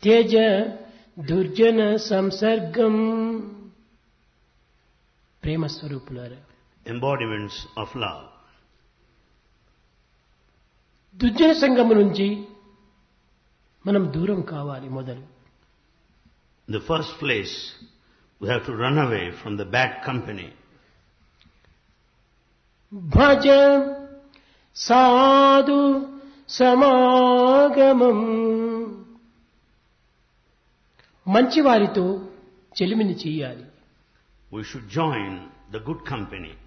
త్యజ దుర్జన సంసర్గం ప్రేమ స్వరూపులారా embodiments of love. దుర్జన సంఘము నుంచి మనం దూరం కావాలి మొదలు In the first place, we have to run away from the bad company. భజ సాధు సమాగమం మంచివారితో చెలిమిని చేయాలి We should join the good company.